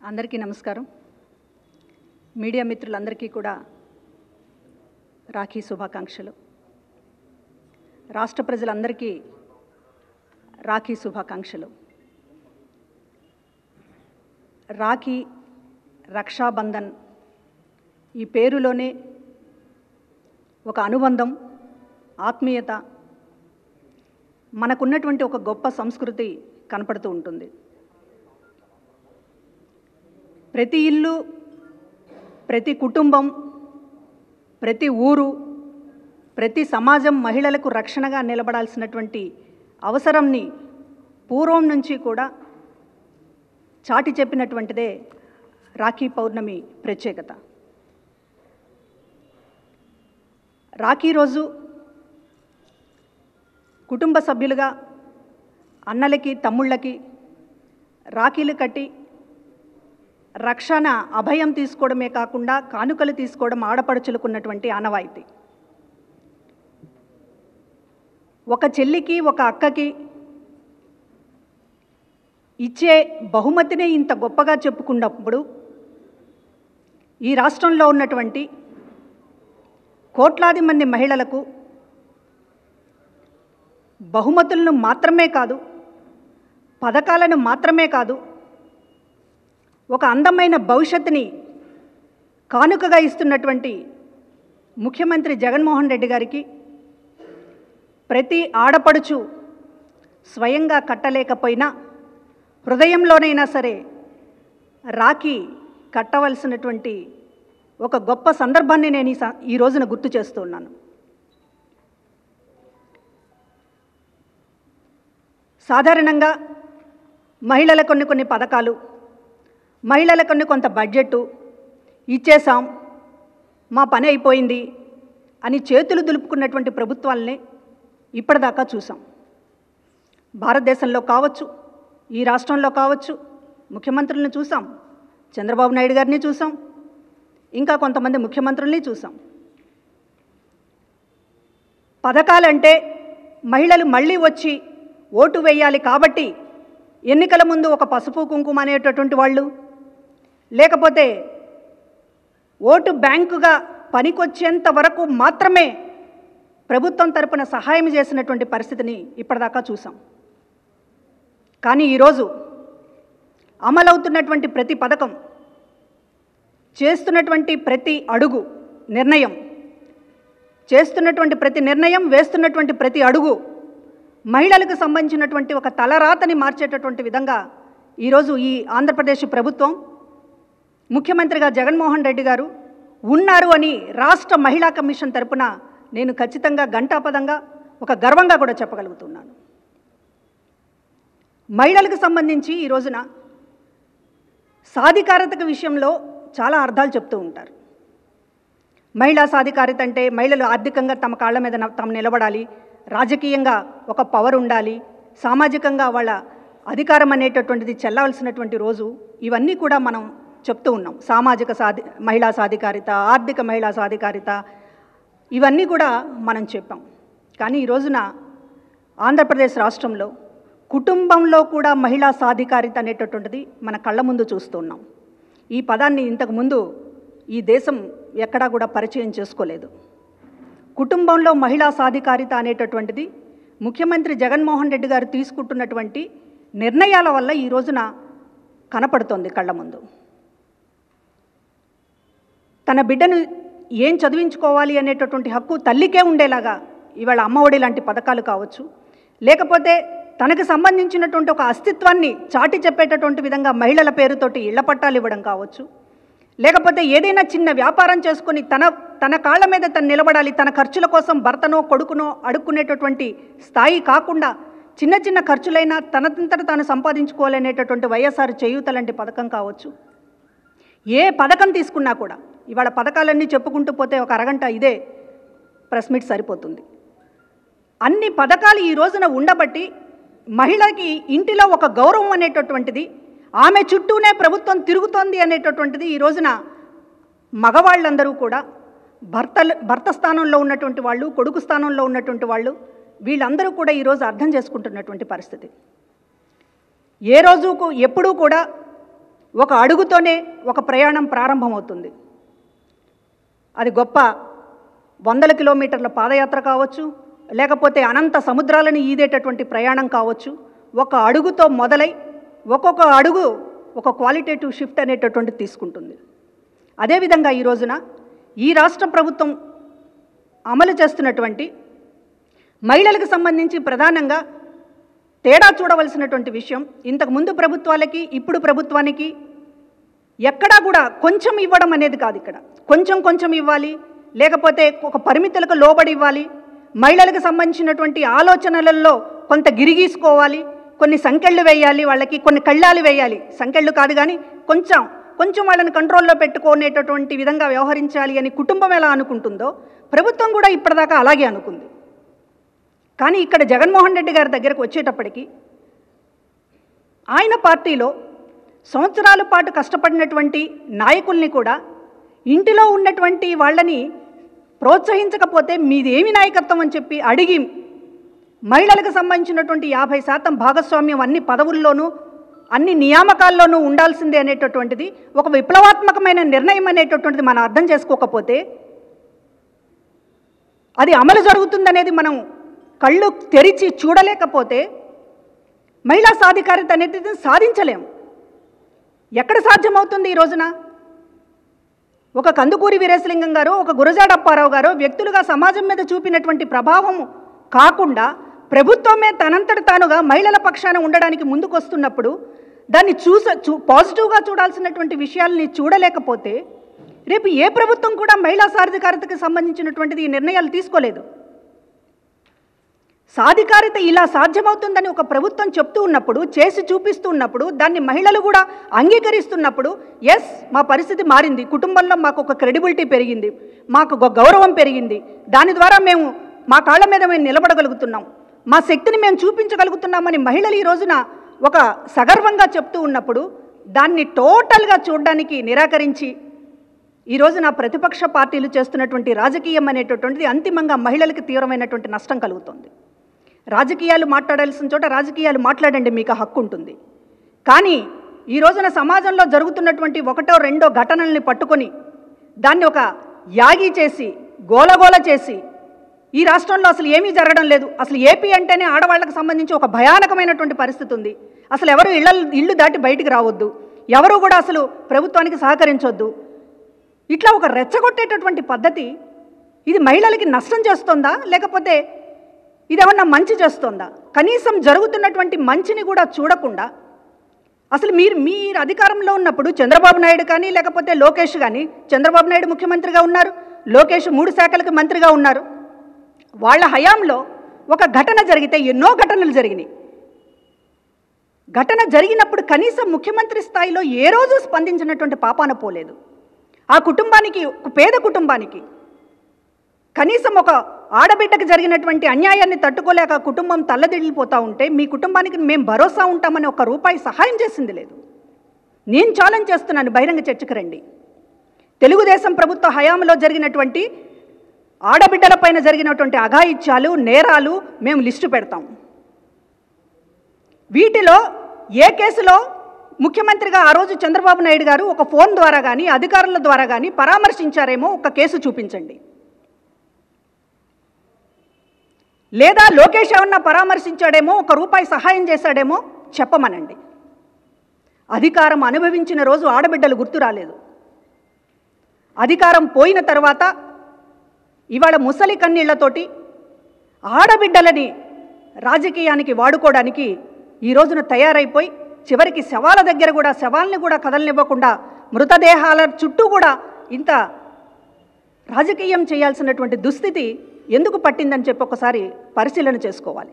అందరికీ నమస్కారం మీడియా మిత్రులందరికీ కూడా రాఖీ శుభాకాంక్షలు రాష్ట్ర ప్రజలందరికీ రాఖీ శుభాకాంక్షలు రాఖీ రక్షాబంధన్ ఈ పేరులోనే ఒక అనుబంధం ఆత్మీయత మనకున్నటువంటి ఒక గొప్ప సంస్కృతి కనపడుతూ ఉంటుంది ప్రతి ఇల్లు ప్రతి కుటుంబం ప్రతి ఊరు ప్రతి సమాజం మహిళలకు రక్షణగా నిలబడాల్సినటువంటి అవసరంని పూర్వం నుంచి కూడా చాటి చెప్పినటువంటిదే రాఖీ పౌర్ణమి ప్రత్యేకత రాఖీ రోజు కుటుంబ సభ్యులుగా అన్నలకి తమ్ముళ్ళకి రాఖీలు కట్టి రక్షణ అభయం తీసుకోవడమే కాకుండా కానుకలు తీసుకోవడం ఆడపడుచులకున్నటువంటి ఆనవాయితీ ఒక చెల్లికి ఒక అక్కకి ఇచ్చే బహుమతినే ఇంత గొప్పగా చెప్పుకున్నప్పుడు ఈ రాష్ట్రంలో ఉన్నటువంటి కోట్లాది మంది మహిళలకు బహుమతులను మాత్రమే కాదు పథకాలను మాత్రమే కాదు ఒక అందమైన భవిష్యత్తుని కానుకగా ఇస్తున్నటువంటి ముఖ్యమంత్రి జగన్మోహన్ రెడ్డి గారికి ప్రతి ఆడపడుచు స్వయంగా కట్టలేకపోయినా హృదయంలోనైనా సరే రాఖీ కట్టవలసినటువంటి ఒక గొప్ప సందర్భాన్ని నేను ఈ స- ఈ రోజున గుర్తు చేస్తున్నాను సాధారణంగా మహిళల కొన్ని కొన్ని పథకాలు మహిళల కొన్ని కొంత బడ్జెట్టు ఇచ్చేసాం మా పని అయిపోయింది అని చేతులు దులుపుకున్నటువంటి ప్రభుత్వాలనే ఇప్పటిదాకా చూసాం భారతదేశంలో కావచ్చు ఈ రాష్ట్రంలో కావచ్చు ముఖ్యమంత్రులను చూసాం చంద్రబాబు నాయుడు గారిని చూసాం ఇంకా కొంతమంది ముఖ్యమంత్రుల్ని చూసాం పథకాలంటే మహిళలు మళ్ళీ వచ్చి ఓటు వేయాలి కాబట్టి ఎన్నికల ముందు ఒక పసుపు కుంకుమ అనేటటువంటి వాళ్ళు లేకపోతే ఓటు బ్యాంకుగా పనికొచ్చేంత వరకు మాత్రమే ప్రభుత్వం తరపున సహాయం చేసినటువంటి పరిస్థితిని ఇప్పటిదాకా చూసాం కానీ ఈరోజు అమలవుతున్నటువంటి ప్రతి పథకం చేస్తున్నటువంటి ప్రతి అడుగు నిర్ణయం చేస్తున్నటువంటి ప్రతి నిర్ణయం వేస్తున్నటువంటి ప్రతి అడుగు మహిళలకు సంబంధించినటువంటి ఒక తలరాతని మార్చేటటువంటి విధంగా ఈరోజు ఈ ఆంధ్రప్రదేశ్ ప్రభుత్వం ముఖ్యమంత్రిగా జగన్మోహన్ రెడ్డి గారు ఉన్నారు అని రాష్ట్ర మహిళా కమిషన్ తరపున నేను ఖచ్చితంగా ఘంటాపదంగా ఒక గర్వంగా కూడా చెప్పగలుగుతున్నాను మహిళలకు సంబంధించి ఈ రోజున సాధికారత విషయంలో చాలా అర్థాలు చెప్తూ ఉంటారు మహిళా సాధికారిత అంటే మహిళలు ఆర్థికంగా తమ కాళ్ళ మీద న- తాము నిలబడాలి రాజకీయంగా ఒక పవర్ ఉండాలి సామాజికంగా వాళ్ళ అధికారం అనేటటువంటిది చెల్లవలసినటువంటి రోజు ఇవన్నీ కూడా మనం చెప్తూ ఉన్నాం సామాజిక సాధి మహిళా సాధికారిత ఆర్థిక మహిళా సాధికారిత ఇవన్నీ కూడా మనం చెప్పాం కానీ ఈ రోజున ఆంధ్రప్రదేశ్ రాష్ట్రంలో కుటుంబంలో కూడా మహిళా సాధికారిత అనేటటువంటిది మన కళ్ళ ముందు చూస్తున్నాం ఈ పదాన్ని ఇంతకు ముందు ఈ దేశం ఎక్కడా కూడా పరిచయం చేసుకోలేదు కుటుంబంలో మహిళా సాధికారిత అనేటటువంటిది ముఖ్యమంత్రి జగన్మోహన్ రెడ్డి గారు తీసుకుంటున్నటువంటి నిర్ణయాల వల్ల ఈ రోజున కనపడుతోంది కళ్ళ ముందు తన బిడ్డను ఏం చదివించుకోవాలి అనేటటువంటి హక్కు తల్లికే ఉండేలాగా ఇవాళ అమ్మఒడి లాంటి పథకాలు కావచ్చు లేకపోతే తనకు సంబంధించినటువంటి ఒక అస్తిత్వాన్ని చాటి చెప్పేటటువంటి విధంగా మహిళల పేరుతోటి ఇళ్ల పట్టాలు ఇవ్వడం కావచ్చు లేకపోతే ఏదైనా చిన్న వ్యాపారం చేసుకొని తన తన కాళ్ళ మీద తను నిలబడాలి తన ఖర్చుల కోసం భర్తనో కొడుకునో అడుక్కునేటటువంటి స్థాయి కాకుండా చిన్న చిన్న ఖర్చులైనా తనంతట తాను సంపాదించుకోవాలనేటటువంటి వైఎస్ఆర్ చేయూత లాంటి పథకం కావచ్చు ఏ పథకం తీసుకున్నా కూడా ఇవాళ పథకాలన్నీ చెప్పుకుంటూ పోతే ఒక అరగంట ఇదే ప్రెస్ మీట్ సరిపోతుంది అన్ని పథకాలు ఈ రోజున ఉండబట్టి మహిళకి ఇంటిలో ఒక గౌరవం అనేటటువంటిది ఆమె చుట్టూనే ప్రభుత్వం తిరుగుతోంది అనేటటువంటిది ఈ రోజున మగవాళ్ళందరూ కూడా భర్తలు భర్త స్థానంలో ఉన్నటువంటి వాళ్ళు కొడుకు స్థానంలో ఉన్నటువంటి వాళ్ళు వీళ్ళందరూ కూడా ఈరోజు అర్థం చేసుకుంటున్నటువంటి పరిస్థితి ఏ రోజుకు ఎప్పుడూ కూడా ఒక అడుగుతోనే ఒక ప్రయాణం ప్రారంభమవుతుంది అది గొప్ప వందల కిలోమీటర్ల పాదయాత్ర కావచ్చు లేకపోతే అనంత సముద్రాలను ఈదేటటువంటి ప్రయాణం కావచ్చు ఒక అడుగుతో మొదలై ఒక్కొక్క అడుగు ఒక క్వాలిటేటివ్ షిఫ్ట్ అనేటటువంటి తీసుకుంటుంది అదేవిధంగా ఈ రోజున ఈ రాష్ట్ర ప్రభుత్వం అమలు చేస్తున్నటువంటి మహిళలకు సంబంధించి ప్రధానంగా తేడా చూడవలసినటువంటి విషయం ఇంతకు ముందు ప్రభుత్వాలకి ఇప్పుడు ప్రభుత్వానికి ఎక్కడా కూడా కొంచెం ఇవ్వడం అనేది కాదు ఇక్కడ కొంచెం కొంచెం ఇవ్వాలి లేకపోతే ఒక పరిమితులకు లోబడి ఇవ్వాలి మహిళలకు సంబంధించినటువంటి ఆలోచనలలో కొంత గిరిగీసుకోవాలి కొన్ని సంకెళ్ళు వేయాలి వాళ్ళకి కొన్ని కళ్ళాలు వేయాలి సంకెళ్ళు కాదు కానీ కొంచెం కొంచెం వాళ్ళని కంట్రోల్లో పెట్టుకునేటటువంటి విధంగా వ్యవహరించాలి అని కుటుంబం ఎలా అనుకుంటుందో ప్రభుత్వం కూడా ఇప్పటిదాకా అలాగే అనుకుంది కానీ ఇక్కడ జగన్మోహన్ రెడ్డి గారి దగ్గరకు వచ్చేటప్పటికి ఆయన పార్టీలో సంవత్సరాల పాటు కష్టపడినటువంటి నాయకుల్ని కూడా ఇంటిలో ఉన్నటువంటి వాళ్ళని ప్రోత్సహించకపోతే మీదేమి నాయకత్వం అని చెప్పి అడిగి మహిళలకు సంబంధించినటువంటి యాభై శాతం భాగస్వామ్యం అన్ని పదవుల్లోనూ అన్ని నియామకాల్లోనూ ఉండాల్సిందే అనేటటువంటిది ఒక విప్లవాత్మకమైన నిర్ణయం అనేటటువంటిది మనం అర్థం చేసుకోకపోతే అది అమలు జరుగుతుందనేది మనం కళ్ళు తెరిచి చూడలేకపోతే మహిళా సాధికారత అనేది సాధించలేం ఎక్కడ సాధ్యమవుతుంది ఈ రోజున ఒక కందుకూరి వీరేశలింగం గారు ఒక గురజాడ అప్పారావు గారు వ్యక్తులుగా సమాజం మీద చూపినటువంటి ప్రభావం కాకుండా ప్రభుత్వమే తనంతట తానుగా మహిళల పక్షాన ఉండడానికి ముందుకొస్తున్నప్పుడు దాన్ని చూస చూ పాజిటివ్గా చూడాల్సినటువంటి విషయాల్ని చూడలేకపోతే రేపు ఏ ప్రభుత్వం కూడా మహిళా సాధికారతకి సంబంధించినటువంటిది ఈ నిర్ణయాలు తీసుకోలేదు సాధికారిత ఇలా సాధ్యమవుతుందని ఒక ప్రభుత్వం చెప్తూ ఉన్నప్పుడు చేసి చూపిస్తూ ఉన్నప్పుడు దాన్ని మహిళలు కూడా అంగీకరిస్తున్నప్పుడు ఎస్ మా పరిస్థితి మారింది కుటుంబంలో మాకు ఒక క్రెడిబిలిటీ పెరిగింది మాకు ఒక గౌరవం పెరిగింది దాని ద్వారా మేము మా కాళ్ళ మీద మేము నిలబడగలుగుతున్నాం మా శక్తిని మేము చూపించగలుగుతున్నామని మహిళలు ఈ రోజున ఒక సగర్వంగా చెప్తూ ఉన్నప్పుడు దాన్ని టోటల్గా చూడడానికి నిరాకరించి ఈ రోజు నా ప్రతిపక్ష పార్టీలు చేస్తున్నటువంటి రాజకీయం అనేటటువంటిది అంతిమంగా మహిళలకు తీవ్రమైనటువంటి నష్టం కలుగుతుంది రాజకీయాలు మాట్లాడాల్సిన చోట రాజకీయాలు మాట్లాడండి మీకు ఆ హక్కు ఉంటుంది కానీ ఈ రోజున సమాజంలో జరుగుతున్నటువంటి ఒకటో రెండో ఘటనల్ని పట్టుకొని దాన్ని ఒక యాగి చేసి గోలగోల చేసి ఈ రాష్ట్రంలో అసలు ఏమీ జరగడం లేదు అసలు ఏపీ అంటేనే ఆడవాళ్ళకి సంబంధించి ఒక భయానకమైనటువంటి పరిస్థితి ఉంది అసలు ఎవరు ఇళ్ళ ఇల్లు దాటి బయటికి రావద్దు ఎవరు కూడా అసలు ప్రభుత్వానికి సహకరించొద్దు ఇట్లా ఒక రెచ్చగొట్టేటటువంటి పద్ధతి ఇది మహిళలకి నష్టం చేస్తుందా లేకపోతే ఇదేమన్నా మంచి చేస్తుందా కనీసం జరుగుతున్నటువంటి మంచిని కూడా చూడకుండా అసలు మీరు మీరు అధికారంలో ఉన్నప్పుడు చంద్రబాబు నాయుడు కానీ లేకపోతే లోకేష్ కానీ చంద్రబాబు నాయుడు ముఖ్యమంత్రిగా ఉన్నారు లోకేష్ మూడు శాఖలకు మంత్రిగా ఉన్నారు వాళ్ళ హయాంలో ఒక ఘటన జరిగితే ఎన్నో ఘటనలు జరిగినాయి ఘటన జరిగినప్పుడు కనీసం ముఖ్యమంత్రి స్థాయిలో ఏ రోజు స్పందించినటువంటి పాపాన పోలేదు ఆ కుటుంబానికి ఒక పేద కుటుంబానికి కనీసం ఒక ఆడబిడ్డకు జరిగినటువంటి అన్యాయాన్ని తట్టుకోలేక ఆ కుటుంబం తల్లదిల్లిపోతూ ఉంటే మీ కుటుంబానికి మేము భరోసా ఉంటామని ఒక రూపాయి సహాయం చేసింది లేదు నేను ఛాలెంజ్ చేస్తున్నాను బహిరంగ చర్చకు రండి తెలుగుదేశం ప్రభుత్వ హయాంలో జరిగినటువంటి ఆడబిడ్డలపైన జరిగినటువంటి అఘాయిత్యాలు నేరాలు మేము లిస్టు పెడతాం వీటిలో ఏ కేసులో ముఖ్యమంత్రిగా ఆ రోజు చంద్రబాబు నాయుడు గారు ఒక ఫోన్ ద్వారా కానీ అధికారుల ద్వారా కానీ పరామర్శించారేమో ఒక కేసు చూపించండి లేదా లోకేష్ ఏమన్నా పరామర్శించాడేమో ఒక రూపాయి సహాయం చేశాడేమో చెప్పమనండి అధికారం అనుభవించిన రోజు ఆడబిడ్డలు గుర్తు రాలేదు అధికారం పోయిన తర్వాత ఇవాళ ముసలి కన్నీళ్లతోటి ఆడబిడ్డలని రాజకీయానికి వాడుకోవడానికి ఈ రోజున తయారైపోయి చివరికి శవాల దగ్గర కూడా శవాల్ని కూడా కదలనివ్వకుండా మృతదేహాల చుట్టూ కూడా ఇంత రాజకీయం చేయాల్సినటువంటి దుస్థితి ఎందుకు పట్టిందని చెప్పి ఒకసారి పరిశీలన చేసుకోవాలి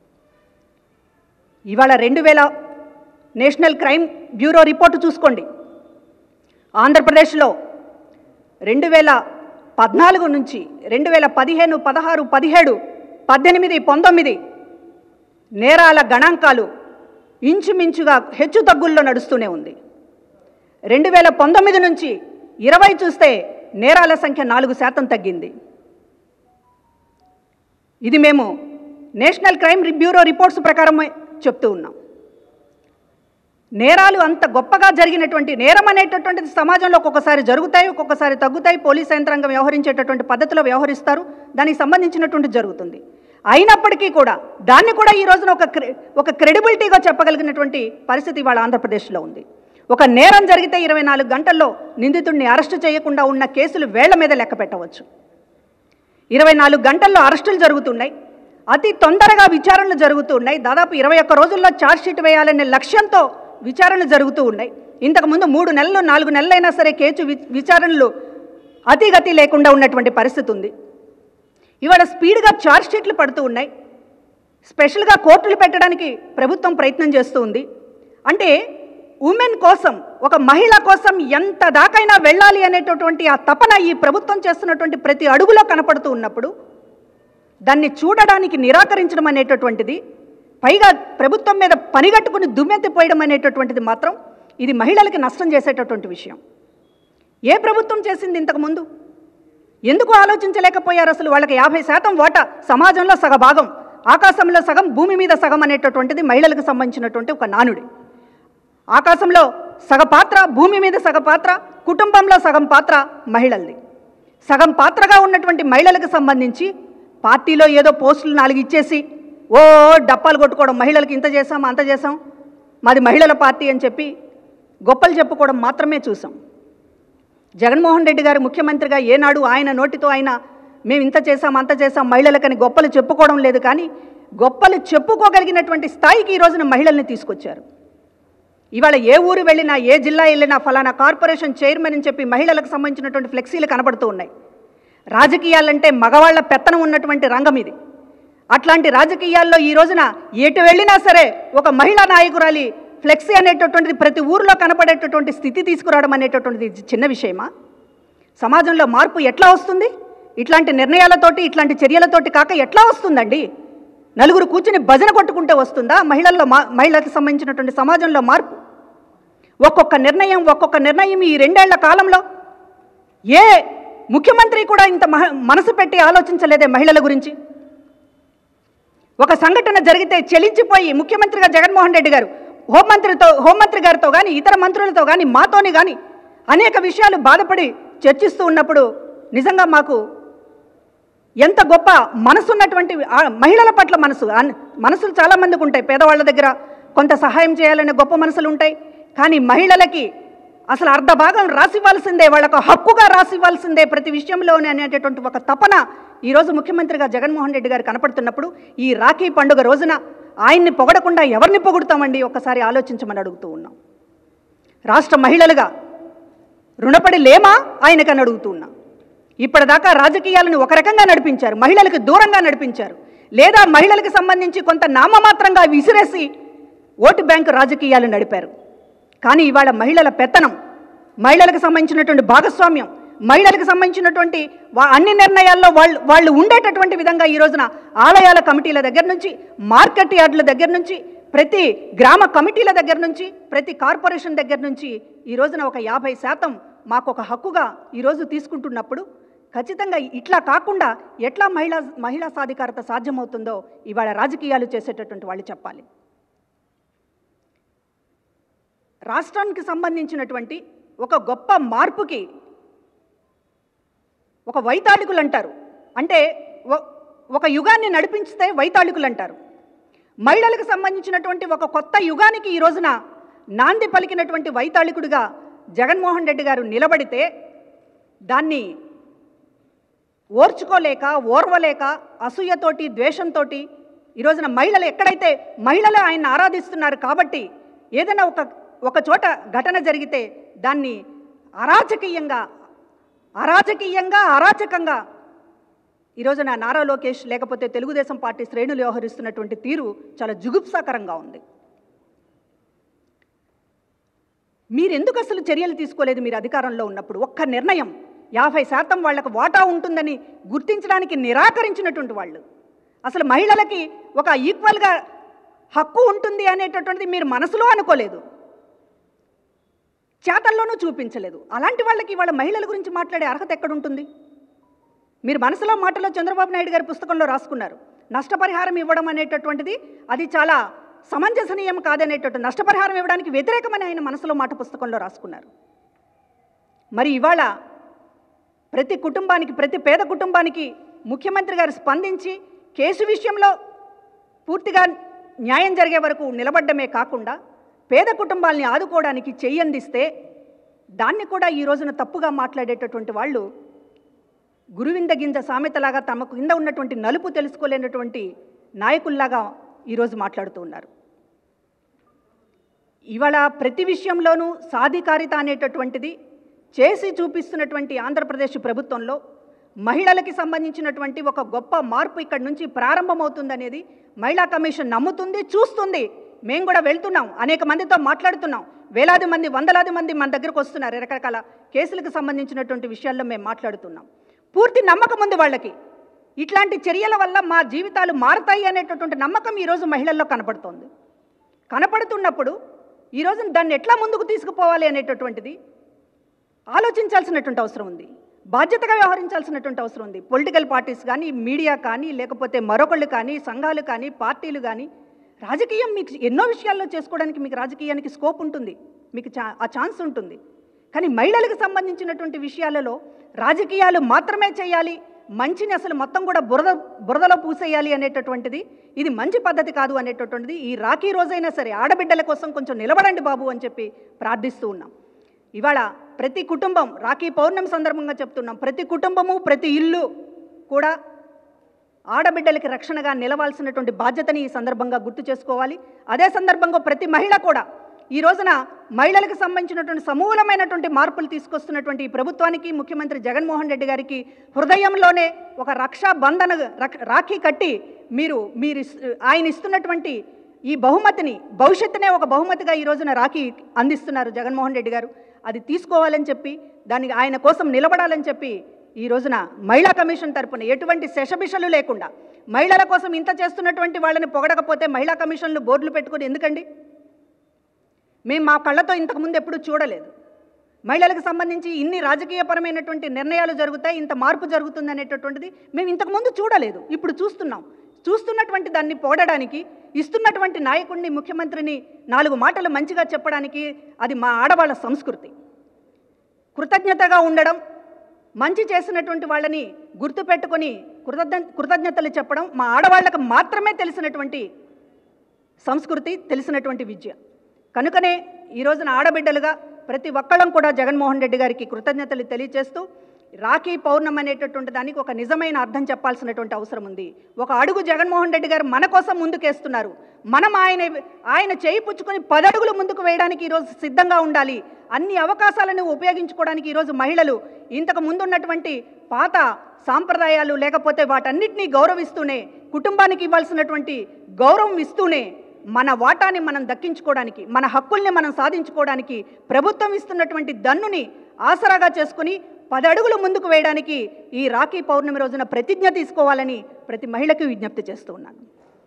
ఇవాళ రెండు వేల నేషనల్ క్రైమ్ బ్యూరో రిపోర్టు చూసుకోండి ఆంధ్రప్రదేశ్లో రెండు వేల పద్నాలుగు నుంచి రెండు వేల పదిహేను పదహారు పదిహేడు పద్దెనిమిది పంతొమ్మిది నేరాల గణాంకాలు ఇంచుమించుగా హెచ్చు తగ్గుల్లో నడుస్తూనే ఉంది రెండు వేల పంతొమ్మిది నుంచి ఇరవై చూస్తే నేరాల సంఖ్య నాలుగు శాతం తగ్గింది ఇది మేము నేషనల్ క్రైమ్ బ్యూరో రిపోర్ట్స్ ప్రకారమే చెప్తూ ఉన్నాం నేరాలు అంత గొప్పగా జరిగినటువంటి నేరం అనేటటువంటిది సమాజంలో ఒక్కొక్కసారి జరుగుతాయి ఒక్కొక్కసారి తగ్గుతాయి పోలీస్ యంత్రాంగం వ్యవహరించేటటువంటి పద్ధతిలో వ్యవహరిస్తారు దానికి సంబంధించినటువంటి జరుగుతుంది అయినప్పటికీ కూడా దాన్ని కూడా ఈ రోజున ఒక క్రె ఒక క్రెడిబిలిటీగా చెప్పగలిగినటువంటి పరిస్థితి ఇవాళ ఆంధ్రప్రదేశ్లో ఉంది ఒక నేరం జరిగితే ఇరవై నాలుగు గంటల్లో నిందితుడిని అరెస్టు చేయకుండా ఉన్న కేసులు వేళ్ల మీద లెక్క పెట్టవచ్చు ఇరవై నాలుగు గంటల్లో అరెస్టులు జరుగుతున్నాయి అతి తొందరగా విచారణలు జరుగుతూ ఉన్నాయి దాదాపు ఇరవై ఒక్క రోజుల్లో ఛార్జ్షీట్ వేయాలనే లక్ష్యంతో విచారణలు జరుగుతూ ఉన్నాయి ఇంతకుముందు మూడు నెలలు నాలుగు నెలలైనా సరే కేసు వి- విచారణలు అతిగతి లేకుండా ఉన్నటువంటి పరిస్థితి ఉంది ఇవాళ స్పీడ్గా ఛార్జ్షీట్లు పడుతూ ఉన్నాయి స్పెషల్గా కోర్టులు పెట్టడానికి ప్రభుత్వం ప్రయత్నం చేస్తూ ఉంది అంటే ఉమెన్ కోసం ఒక మహిళ కోసం ఎంత దాకైనా వెళ్ళాలి అనేటటువంటి ఆ తపన ఈ ప్రభుత్వం చేస్తున్నటువంటి ప్రతి అడుగులో కనపడుతూ ఉన్నప్పుడు దాన్ని చూడడానికి నిరాకరించడం అనేటటువంటిది పైగా ప్రభుత్వం మీద పనిగట్టుకుని దుమ్మెత్తిపోయడం అనేటటువంటిది మాత్రం ఇది మహిళలకి నష్టం చేసేటటువంటి విషయం ఏ ప్రభుత్వం చేసింది ఇంతకుముందు ఎందుకు ఆలోచించలేకపోయారు అసలు వాళ్ళకి యాభై శాతం ఓటా సమాజంలో సగ భాగం ఆకాశంలో సగం భూమి మీద సగం అనేటటువంటిది మహిళలకు సంబంధించినటువంటి ఒక నానుడి ఆకాశంలో సగ పాత్ర భూమి మీద సగ పాత్ర కుటుంబంలో సగం పాత్ర మహిళలది సగం పాత్రగా ఉన్నటువంటి మహిళలకు సంబంధించి పార్టీలో ఏదో పోస్టులు నాలుగు ఇచ్చేసి ఓ డప్పాలు కొట్టుకోవడం మహిళలకు ఇంత చేసాం అంత చేసాం మాది మహిళల పార్టీ అని చెప్పి గొప్పలు చెప్పుకోవడం మాత్రమే చూసాం జగన్మోహన్ రెడ్డి గారు ముఖ్యమంత్రిగా ఏనాడు ఆయన నోటితో ఆయన మేము ఇంత చేసాం అంత చేసాం మహిళలకని గొప్పలు చెప్పుకోవడం లేదు కానీ గొప్పలు చెప్పుకోగలిగినటువంటి స్థాయికి ఈ రోజున మహిళల్ని తీసుకొచ్చారు ఇవాళ ఏ ఊరు వెళ్ళినా ఏ జిల్లా వెళ్ళినా ఫలానా కార్పొరేషన్ చైర్మన్ అని చెప్పి మహిళలకు సంబంధించినటువంటి ఫ్లెక్సీలు కనబడుతూ ఉన్నాయి రాజకీయాలంటే మగవాళ్ల పెత్తనం ఉన్నటువంటి రంగం ఇది అట్లాంటి రాజకీయాల్లో ఈ రోజున ఎటు వెళ్ళినా సరే ఒక మహిళా నాయకురాలి ఫ్లెక్సీ అనేటటువంటిది ప్రతి ఊరిలో కనపడేటటువంటి స్థితి తీసుకురావడం అనేటటువంటిది ఇది చిన్న విషయమా సమాజంలో మార్పు ఎట్లా వస్తుంది ఇట్లాంటి నిర్ణయాలతోటి ఇట్లాంటి చర్యలతోటి కాక ఎట్లా వస్తుందండి నలుగురు కూర్చుని భజన కొట్టుకుంటే వస్తుందా మహిళల్లో మా మహిళలకు సంబంధించినటువంటి సమాజంలో మార్పు ఒక్కొక్క నిర్ణయం ఒక్కొక్క నిర్ణయం ఈ రెండేళ్ల కాలంలో ఏ ముఖ్యమంత్రి కూడా ఇంత మహ మనసు పెట్టి ఆలోచించలేదే మహిళల గురించి ఒక సంఘటన జరిగితే చెలించిపోయి ముఖ్యమంత్రిగా జగన్మోహన్ రెడ్డి గారు హోంమంత్రితో హోంమంత్రి గారితో కానీ ఇతర మంత్రులతో కానీ మాతోని కానీ అనేక విషయాలు బాధపడి చర్చిస్తూ ఉన్నప్పుడు నిజంగా మాకు ఎంత గొప్ప మనసున్నటువంటి ఆ మహిళల పట్ల మనసు అన్- మనసులు చాలా మందికి ఉంటాయి పేదవాళ్ళ దగ్గర కొంత సహాయం చేయాలనే గొప్ప మనసులు ఉంటాయి కానీ మహిళలకి అసలు అర్ధ భాగం రాసివ్వాల్సిందే వాళ్ళకు హక్కుగా రాసివ్వాల్సిందే ప్రతి విషయంలోనే అనేటటువంటి ఒక తపన ఈరోజు ముఖ్యమంత్రిగా జగన్మోహన్ రెడ్డి గారు కనపడుతున్నప్పుడు ఈ రాఖీ పండుగ రోజున ఆయన్ని పొగడకుండా ఎవరిని పొగుడుతామండి ఒక్కసారి ఆలోచించమని అడుగుతూ ఉన్నాం రాష్ట్ర మహిళలుగా రుణపడి లేమా ఆయనకని అడుగుతూ ఉన్నాం ఇప్పటిదాకా రాజకీయాలను ఒక రకంగా నడిపించారు మహిళలకు దూరంగా నడిపించారు లేదా మహిళలకు సంబంధించి కొంత నామమాత్రంగా విసిరేసి ఓటు బ్యాంకు రాజకీయాలు నడిపారు కానీ ఇవాళ మహిళల పెత్తనం మహిళలకు సంబంధించినటువంటి భాగస్వామ్యం మహిళలకు సంబంధించినటువంటి వా- అన్ని నిర్ణయాల్లో వాళ్ళు వాళ్ళు ఉండేటటువంటి విధంగా ఈ రోజున ఆలయాల కమిటీల దగ్గర నుంచి మార్కెట్ యార్డుల దగ్గర నుంచి ప్రతి గ్రామ కమిటీల దగ్గర నుంచి ప్రతి కార్పొరేషన్ దగ్గర నుంచి ఈ రోజున ఒక యాభై శాతం మాకు ఒక హక్కుగా ఈరోజు తీసుకుంటున్నప్పుడు ఖచ్చితంగా ఇట్లా కాకుండా ఎట్లా మహిళా మహిళా సాధికారత సాధ్యమవుతుందో ఇవాళ రాజకీయాలు చేసేటటువంటి వాళ్ళు చెప్పాలి రాష్ట్రానికి సంబంధించినటువంటి ఒక గొప్ప మార్పుకి ఒక వైతాళికులు అంటారు అంటే ఒ- ఒక యుగాన్ని నడిపించితే వైతాళికులు అంటారు మహిళలకు సంబంధించినటువంటి ఒక కొత్త యుగానికి ఈ రోజున నాంది పలికినటువంటి వైతాళికుడిగా జగన్మోహన్ రెడ్డి గారు నిలబడితే దాన్ని ఓర్చుకోలేక ఓర్వలేక అసూయతోటి ద్వేషంతోటి ఈ రోజున మహిళలు ఎక్కడైతే మహిళలు ఆయన ఆరాధిస్తున్నారు కాబట్టి ఏదైనా ఒక ఒక చోట ఘటన జరిగితే దాన్ని అరాజకీయంగా అరాజకీయంగా అరాచకంగా ఈ రోజున నారా లోకేష్ లేకపోతే తెలుగుదేశం పార్టీ శ్రేణులు వ్యవహరిస్తున్నటువంటి తీరు చాలా జుగుప్సాకరంగా ఉంది మీరెందుకు అసలు చర్యలు తీసుకోలేదు మీరు అధికారంలో ఉన్నప్పుడు ఒక్క నిర్ణయం యాభై శాతం వాళ్లకు వాటా ఉంటుందని గుర్తించడానికి నిరాకరించినటువంటి వాళ్ళు అసలు మహిళలకి ఒక ఈక్వల్గా హక్కు ఉంటుంది అనేటటువంటిది మీరు మనసులో అనుకోలేదు చేతల్లోనూ చూపించలేదు అలాంటి వాళ్ళకి వాళ్ళ మహిళల గురించి మాట్లాడే అర్హత ఎక్కడుంటుంది మీరు మనసులో మాటలో చంద్రబాబు నాయుడు గారి పుస్తకంలో రాసుకున్నారు నష్టపరిహారం ఇవ్వడం అనేటటువంటిది అది చాలా సమంజసనీయం కాదనేటట్టు నష్టపరిహారం ఇవ్వడానికి వ్యతిరేకమని ఆయన మనసులో మాట పుస్తకంలో రాసుకున్నారు మరి ఇవాళ ప్రతి కుటుంబానికి ప్రతి పేద కుటుంబానికి ముఖ్యమంత్రి గారు స్పందించి కేసు విషయంలో పూర్తిగా న్యాయం జరిగే వరకు నిలబడ్డమే కాకుండా పేద కుటుంబాల్ని ఆదుకోవడానికి చెయ్యందిస్తే దాన్ని కూడా ఈ రోజున తప్పుగా మాట్లాడేటటువంటి వాళ్ళు గురువింద గింజ సామెతలాగా తమకు కింద ఉన్నటువంటి నలుపు తెలుసుకోలేనటువంటి నాయకుల్లాగా ఈరోజు మాట్లాడుతూ ఉన్నారు ఇవాళ ప్రతి విషయంలోనూ సాధికారిత అనేటటువంటిది చేసి చూపిస్తున్నటువంటి ఆంధ్రప్రదేశ్ ప్రభుత్వంలో మహిళలకి సంబంధించినటువంటి ఒక గొప్ప మార్పు ఇక్కడ నుంచి ప్రారంభమవుతుందనేది మహిళా కమిషన్ నమ్ముతుంది చూస్తుంది మేము కూడా వెళ్తున్నాం అనేక మందితో మాట్లాడుతున్నాం వేలాది మంది వందలాది మంది మన దగ్గరకు వస్తున్నారు రకరకాల కేసులకు సంబంధించినటువంటి విషయాల్లో మేము మాట్లాడుతున్నాం పూర్తి నమ్మకం ఉంది వాళ్ళకి ఇట్లాంటి చర్యల వల్ల మా జీవితాలు మారతాయి అనేటటువంటి నమ్మకం ఈరోజు మహిళల్లో కనపడుతోంది కనపడుతున్నప్పుడు ఈరోజు దాన్ని ఎట్లా ముందుకు తీసుకుపోవాలి అనేటటువంటిది ఆలోచించాల్సినటువంటి అవసరం ఉంది బాధ్యతగా వ్యవహరించాల్సినటువంటి అవసరం ఉంది పొలిటికల్ పార్టీస్ కానీ మీడియా కానీ లేకపోతే మరొకళ్ళు కానీ సంఘాలు కానీ పార్టీలు కానీ రాజకీయం మీకు ఎన్నో విషయాల్లో చేసుకోవడానికి మీకు రాజకీయానికి స్కోప్ ఉంటుంది మీకు చా ఆ ఛాన్స్ ఉంటుంది కానీ మహిళలకు సంబంధించినటువంటి విషయాలలో రాజకీయాలు మాత్రమే చేయాలి మంచిని అసలు మొత్తం కూడా బురద బురదలో పూసేయాలి అనేటటువంటిది ఇది మంచి పద్ధతి కాదు అనేటటువంటిది ఈ రాఖీ రోజైనా సరే ఆడబిడ్డల కోసం కొంచెం నిలబడండి బాబు అని చెప్పి ప్రార్థిస్తూ ఉన్నాం ఇవాళ ప్రతి కుటుంబం రాఖీ పౌర్ణమి సందర్భంగా చెప్తున్నాం ప్రతి కుటుంబము ప్రతి ఇల్లు కూడా ఆడబిడ్డలకి రక్షణగా నిలవాల్సినటువంటి బాధ్యతని ఈ సందర్భంగా గుర్తు చేసుకోవాలి అదే సందర్భంగా ప్రతి మహిళ కూడా ఈ రోజున మహిళలకు సంబంధించినటువంటి సమూలమైనటువంటి మార్పులు తీసుకొస్తున్నటువంటి ఈ ప్రభుత్వానికి ముఖ్యమంత్రి జగన్మోహన్ రెడ్డి గారికి హృదయంలోనే ఒక రక్షా బంధన రక్- రాఖీ కట్టి మీరు మీరు ఇస్- ఆయన ఇస్తున్నటువంటి ఈ బహుమతిని భవిష్యత్తునే ఒక బహుమతిగా ఈ రోజున రాఖీ అందిస్తున్నారు జగన్మోహన్ రెడ్డి గారు అది తీసుకోవాలని చెప్పి దానికి ఆయన కోసం నిలబడాలని చెప్పి ఈ రోజున మహిళా కమిషన్ తరపున ఎటువంటి శశబిషలు లేకుండా మహిళల కోసం ఇంత చేస్తున్నటువంటి వాళ్ళని పొగడకపోతే మహిళా కమిషన్లు బోర్డులు పెట్టుకుని ఎందుకండి మేము మా కళ్ళతో ఇంతకుముందు ఎప్పుడూ చూడలేదు మహిళలకు సంబంధించి ఇన్ని రాజకీయపరమైనటువంటి నిర్ణయాలు జరుగుతాయి ఇంత మార్పు జరుగుతుంది అనేటటువంటిది మేము ఇంతకుముందు చూడలేదు ఇప్పుడు చూస్తున్నాం చూస్తున్నటువంటి దాన్ని పోడడానికి ఇస్తున్నటువంటి నాయకుడిని ముఖ్యమంత్రిని నాలుగు మాటలు మంచిగా చెప్పడానికి అది మా ఆడవాళ్ళ సంస్కృతి కృతజ్ఞతగా ఉండడం మంచి చేసినటువంటి వాళ్ళని గుర్తుపెట్టుకొని కృతజ్ఞ కృతజ్ఞతలు చెప్పడం మా ఆడవాళ్ళకు మాత్రమే తెలిసినటువంటి సంస్కృతి తెలిసినటువంటి విద్య కనుకనే ఈ రోజున ఆడబిడ్డలుగా ప్రతి ఒక్కళ్ళం కూడా జగన్మోహన్ రెడ్డి గారికి కృతజ్ఞతలు తెలియజేస్తూ రాఖీ పౌర్ణమి అనేటటువంటి దానికి ఒక నిజమైన అర్థం చెప్పాల్సినటువంటి అవసరం ఉంది ఒక అడుగు జగన్మోహన్ రెడ్డి గారు మన కోసం ముందుకేస్తున్నారు మనం ఆయన ఆయన చేయి పుచ్చుకొని పదడుగులు ముందుకు వేయడానికి ఈరోజు సిద్ధంగా ఉండాలి అన్ని అవకాశాలను ఉపయోగించుకోవడానికి ఈరోజు మహిళలు ఇంతకు ముందు ఉన్నటువంటి పాత సాంప్రదాయాలు లేకపోతే వాటన్నిటినీ గౌరవిస్తూనే కుటుంబానికి ఇవ్వాల్సినటువంటి గౌరవం ఇస్తూనే మన వాటాని మనం దక్కించుకోవడానికి మన హక్కుల్ని మనం సాధించుకోవడానికి ప్రభుత్వం ఇస్తున్నటువంటి దన్నుని ఆసరాగా చేసుకుని పది అడుగులు ముందుకు వేయడానికి ఈ రాఖీ పౌర్ణమి రోజున ప్రతిజ్ఞ తీసుకోవాలని ప్రతి మహిళకి విజ్ఞప్తి చేస్తూ ఉన్నాను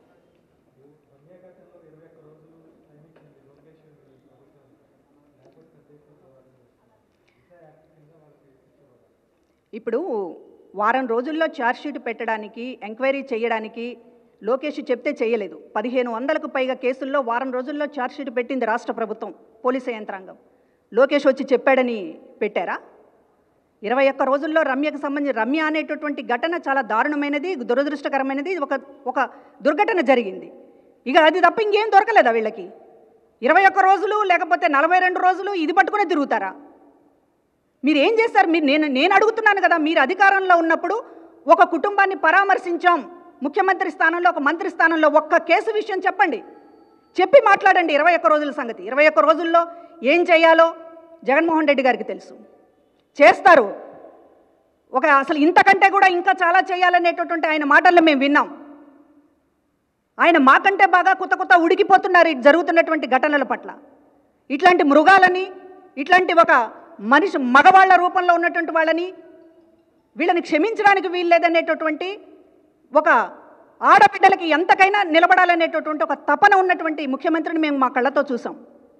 ఇప్పుడు వారం రోజుల్లో ఛార్జ్షీట్ పెట్టడానికి ఎంక్వైరీ చేయడానికి లోకేష్ చెప్తే చేయలేదు పదిహేను వందలకు పైగా కేసుల్లో వారం రోజుల్లో ఛార్జ్షీట్ పెట్టింది రాష్ట్ర ప్రభుత్వం పోలీసు యంత్రాంగం లోకేష్ వచ్చి చెప్పాడని పెట్టారా ఇరవై ఒక్క రోజుల్లో రమ్యకు సంబంధించి రమ్య అనేటటువంటి ఘటన చాలా దారుణమైనది దురదృష్టకరమైనది ఇది ఒక ఒక దుర్ఘటన జరిగింది ఇక అది తప్ప ఇంకేం దొరకలేదా వీళ్ళకి ఇరవై ఒక్క రోజులు లేకపోతే నలభై రెండు రోజులు ఇది పట్టుకునే తిరుగుతారా మీరు ఏం చేస్తారు మీరు నేను నేను అడుగుతున్నాను కదా మీరు అధికారంలో ఉన్నప్పుడు ఒక కుటుంబాన్ని పరామర్శించాం ముఖ్యమంత్రి స్థానంలో ఒక మంత్రి స్థానంలో ఒక్క కేసు విషయం చెప్పండి చెప్పి మాట్లాడండి ఇరవై ఒక్క రోజుల సంగతి ఇరవై ఒక్క రోజుల్లో ఏం చేయాలో జగన్మోహన్ రెడ్డి గారికి తెలుసు చేస్తారు ఒక అసలు ఇంతకంటే కూడా ఇంకా చాలా చేయాలనేటటువంటి ఆయన మాటల్లో మేము విన్నాం ఆయన మాకంటే బాగా కొత్త కొత్త ఉడికిపోతున్నారు ఈ జరుగుతున్నటువంటి ఘటనల పట్ల ఇట్లాంటి మృగాలని ఇట్లాంటి ఒక మనిషి మగవాళ్ళ రూపంలో ఉన్నటువంటి వాళ్ళని వీళ్ళని క్షమించడానికి వీల్లేదనేటటువంటి ఒక ఆడబిడ్డలకి ఎంతకైనా నిలబడాలనేటటువంటి ఒక తపన ఉన్నటువంటి ముఖ్యమంత్రిని మేము మా కళ్ళతో చూసాం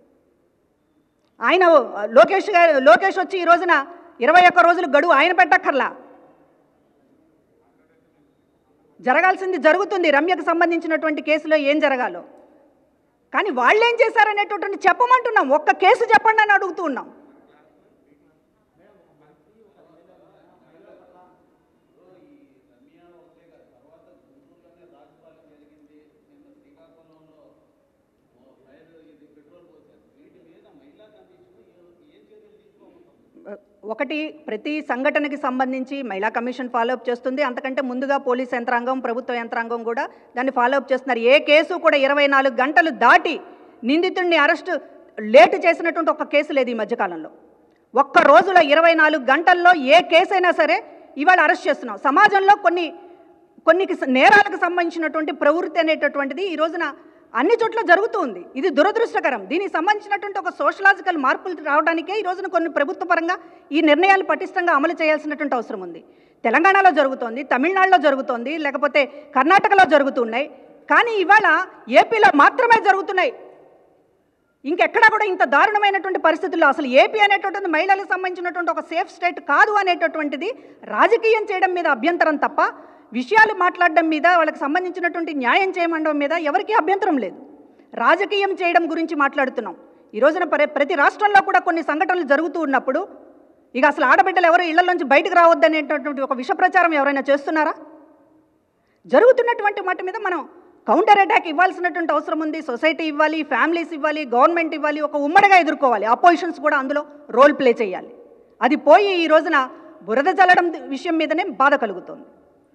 ఆయన లోకేష్ గారు లోకేష్ వచ్చి ఈ రోజున ఇరవై ఒక్క రోజులు గడువు ఆయన పెట్టక్కర్లా జరగాల్సింది జరుగుతుంది రమ్యకు సంబంధించినటువంటి కేసులో ఏం జరగాలో కానీ వాళ్ళు ఏం చేశారనేటటువంటి చెప్పమంటున్నాం ఒక్క కేసు చెప్పండి అని అడుగుతూ ఉన్నాం ఒకటి ప్రతి సంఘటనకి సంబంధించి మహిళా కమిషన్ ఫాలోఅప్ చేస్తుంది అంతకంటే ముందుగా పోలీస్ యంత్రాంగం ప్రభుత్వ యంత్రాంగం కూడా దాన్ని ఫాలోఅప్ చేస్తున్నారు ఏ కేసు కూడా ఇరవై నాలుగు గంటలు దాటి నిందితుడిని అరెస్ట్ లేటు చేసినటువంటి ఒక కేసు లేదు ఈ మధ్యకాలంలో ఒక్క రోజులో ఇరవై నాలుగు గంటల్లో ఏ కేసు అయినా సరే ఇవాళ అరెస్ట్ చేస్తున్నాం సమాజంలో కొన్ని కొన్ని నేరాలకు సంబంధించినటువంటి ప్రవృత్తి అనేటటువంటిది ఈ రోజున అన్ని చోట్ల జరుగుతూ ఉంది ఇది దురదృష్టకరం దీనికి సంబంధించినటువంటి ఒక సోషలాజికల్ మార్పులు రావడానికే ఈ రోజున కొన్ని ప్రభుత్వ పరంగా ఈ నిర్ణయాలు పటిష్టంగా అమలు చేయాల్సినటువంటి అవసరం ఉంది తెలంగాణలో జరుగుతోంది తమిళనాడులో జరుగుతోంది లేకపోతే కర్ణాటకలో జరుగుతున్నాయి కానీ ఇవాళ ఏపీలో మాత్రమే జరుగుతున్నాయి ఇంకెక్కడా కూడా ఇంత దారుణమైనటువంటి పరిస్థితుల్లో అసలు ఏపీ అనేటటువంటి మహిళలకు సంబంధించినటువంటి ఒక సేఫ్ స్టేట్ కాదు అనేటటువంటిది రాజకీయం చేయడం మీద అభ్యంతరం తప్ప విషయాలు మాట్లాడడం మీద వాళ్ళకి సంబంధించినటువంటి న్యాయం చేయమండం మీద ఎవరికీ అభ్యంతరం లేదు రాజకీయం చేయడం గురించి మాట్లాడుతున్నాం ఈ రోజున పరి ప్రతి రాష్ట్రంలో కూడా కొన్ని సంఘటనలు జరుగుతూ ఉన్నప్పుడు ఇక అసలు ఆడబిడ్డలు ఎవరు ఇళ్లలోంచి బయటకు రావద్దనేటటువంటి ఒక విష ప్రచారం ఎవరైనా చేస్తున్నారా జరుగుతున్నటువంటి మాట మీద మనం కౌంటర్ అటాక్ ఇవ్వాల్సినటువంటి అవసరం ఉంది సొసైటీ ఇవ్వాలి ఫ్యామిలీస్ ఇవ్వాలి గవర్నమెంట్ ఇవ్వాలి ఒక ఉమ్మడిగా ఎదుర్కోవాలి అపోజిషన్స్ కూడా అందులో రోల్ ప్లే చేయాలి అది పోయి ఈ రోజున బురద చల్లడం విషయం మీదనే బాధ కలుగుతుంది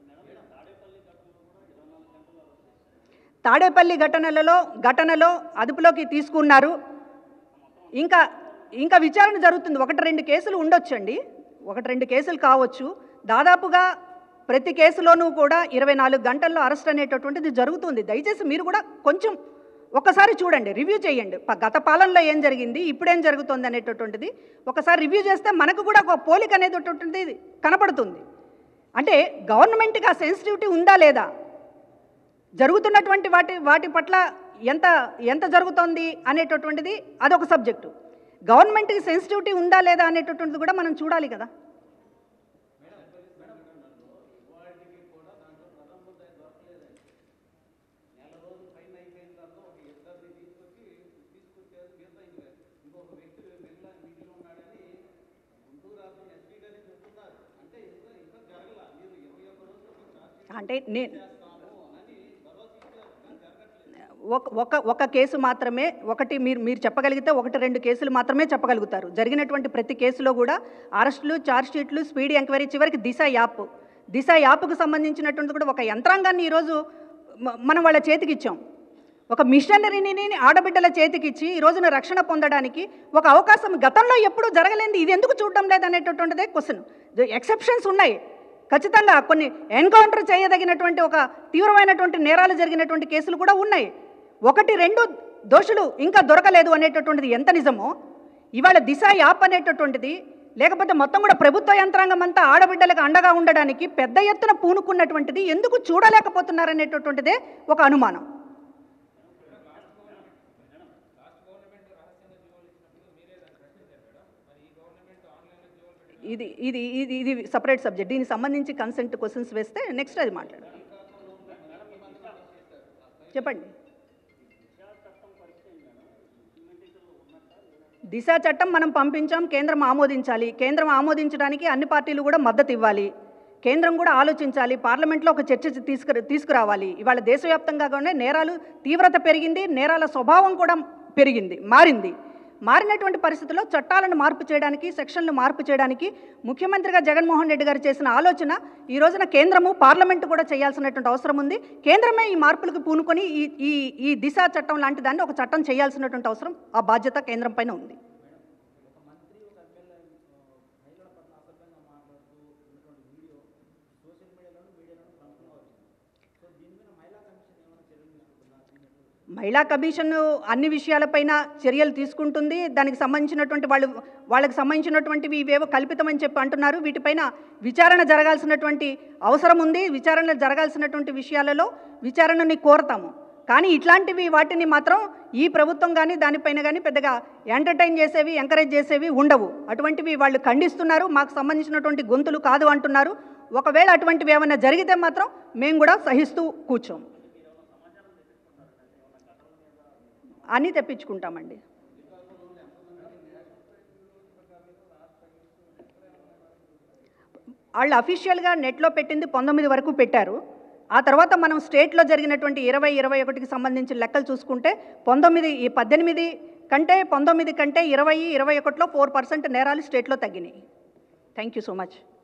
తాడేపల్లి ఘటనలలో ఘటనలో అదుపులోకి తీసుకున్నారు ఇంకా ఇంకా విచారణ జరుగుతుంది ఒకటి రెండు కేసులు ఉండొచ్చండి ఒకటి రెండు కేసులు కావచ్చు దాదాపుగా ప్రతి కేసులోనూ కూడా ఇరవై నాలుగు గంటల్లో అరెస్ట్ అనేటటువంటిది జరుగుతుంది దయచేసి మీరు కూడా కొంచెం ఒకసారి చూడండి రివ్యూ చేయండి ప- గత పాలనలో ఏం జరిగింది ఇప్పుడేం జరుగుతుంది అనేటటువంటిది ఒకసారి రివ్యూ చేస్తే మనకు కూడా ఒక పోలిక అనేటటువంటిది కనపడుతుంది అంటే గవర్నమెంట్కి ఆ సెన్సిటివిటీ ఉందా లేదా జరుగుతున్నటువంటి వాటి వాటి పట్ల ఎంత ఎంత జరుగుతోంది అనేటటువంటిది అదొక సబ్జెక్టు గవర్నమెంట్కి సెన్సిటివిటీ ఉందా లేదా అనేటటువంటిది కూడా మనం చూడాలి కదా అంటే నేను ఒక ఒక ఒక కేసు మాత్రమే ఒకటి మీరు మీరు చెప్పగలిగితే ఒకటి రెండు కేసులు మాత్రమే చెప్పగలుగుతారు జరిగినటువంటి ప్రతి కేసులో కూడా అరెస్టులు ఛార్జ్ షీట్లు స్పీడ్ ఎంక్వైరీ చివరికి దిశ యాప్ దిశ యాప్కు సంబంధించినటువంటి కూడా ఒక యంత్రాంగాన్ని ఈరోజు మ- మనం వాళ్ళ చేతికి ఇచ్చాం ఒక మిషనరీని ఆడబిడ్డల చేతికిచ్చి ఈ రోజున రక్షణ పొందడానికి ఒక అవకాశం గతంలో ఎప్పుడూ జరగలేంది ఇది ఎందుకు చూడడం లేదనేటటువంటిదే క్వశ్చన్ ఎక్సెప్షన్స్ ఉన్నాయి ఖచ్చితంగా కొన్ని ఎన్కౌంటర్ చేయదగినటువంటి ఒక తీవ్రమైనటువంటి నేరాలు జరిగినటువంటి కేసులు కూడా ఉన్నాయి ఒకటి రెండు దోషులు ఇంకా దొరకలేదు అనేటటువంటిది ఎంత నిజమో ఇవాళ దిశ యాప్ అనేటటువంటిది లేకపోతే మొత్తం కూడా ప్రభుత్వ యంత్రాంగం అంతా ఆడబిడ్డలకు అండగా ఉండడానికి పెద్ద ఎత్తున పూనుకున్నటువంటిది ఎందుకు చూడలేకపోతున్నారనేటటువంటిదే ఒక అనుమానం ఇది ఇది ఇది ఇది సపరేట్ సబ్జెక్ట్ దీనికి సంబంధించి కన్సెంట్ క్వశ్చన్స్ వేస్తే నెక్స్ట్ అది మాట్లాడదాం చెప్పండి దిశ చట్టం మనం పంపించాం కేంద్రం ఆమోదించాలి కేంద్రం ఆమోదించడానికి అన్ని పార్టీలు కూడా మద్దతు ఇవ్వాలి కేంద్రం కూడా ఆలోచించాలి పార్లమెంట్లో ఒక చర్చ తీసుకు తీసుకురావాలి ఇవాళ దేశవ్యాప్తంగానే నేరాలు తీవ్రత పెరిగింది నేరాల స్వభావం కూడా పెరిగింది మారింది మారినటువంటి పరిస్థితుల్లో చట్టాలను మార్పు చేయడానికి సెక్షన్లు మార్పు చేయడానికి ముఖ్యమంత్రిగా జగన్మోహన్ రెడ్డి గారు చేసిన ఆలోచన ఈ రోజున కేంద్రము పార్లమెంటు కూడా చేయాల్సినటువంటి అవసరం ఉంది కేంద్రమే ఈ మార్పులకు పూనుకొని ఈ ఈ ఈ దిశ చట్టం లాంటి దాన్ని ఒక చట్టం చేయాల్సినటువంటి అవసరం ఆ బాధ్యత కేంద్రం పైన ఉంది మహిళా కమిషన్ అన్ని విషయాలపైన చర్యలు తీసుకుంటుంది దానికి సంబంధించినటువంటి వాళ్ళు వాళ్ళకి సంబంధించినటువంటివి ఇవేవో కల్పితమని చెప్పి అంటున్నారు వీటిపైన విచారణ జరగాల్సినటువంటి అవసరం ఉంది విచారణ జరగాల్సినటువంటి విషయాలలో విచారణని కోరతాము కానీ ఇట్లాంటివి వాటిని మాత్రం ఈ ప్రభుత్వం కానీ దానిపైన కానీ పెద్దగా ఎంటర్టైన్ చేసేవి ఎంకరేజ్ చేసేవి ఉండవు అటువంటివి వాళ్ళు ఖండిస్తున్నారు మాకు సంబంధించినటువంటి గొంతులు కాదు అంటున్నారు ఒకవేళ అటువంటివి ఏమైనా జరిగితే మాత్రం మేము కూడా సహిస్తూ కూర్చోము అని తెప్పించుకుంటామండి వాళ్ళు అఫీషియల్గా నెట్లో పెట్టింది పంతొమ్మిది వరకు పెట్టారు ఆ తర్వాత మనం స్టేట్లో జరిగినటువంటి ఇరవై ఇరవై ఒకటికి సంబంధించిన లెక్కలు చూసుకుంటే పంతొమ్మిది ఈ పద్దెనిమిది కంటే పంతొమ్మిది కంటే ఇరవై ఇరవై ఒకటిలో ఫోర్ పర్సెంట్ నేరాలు స్టేట్లో తగ్గినాయి థ్యాంక్ యూ సో మచ్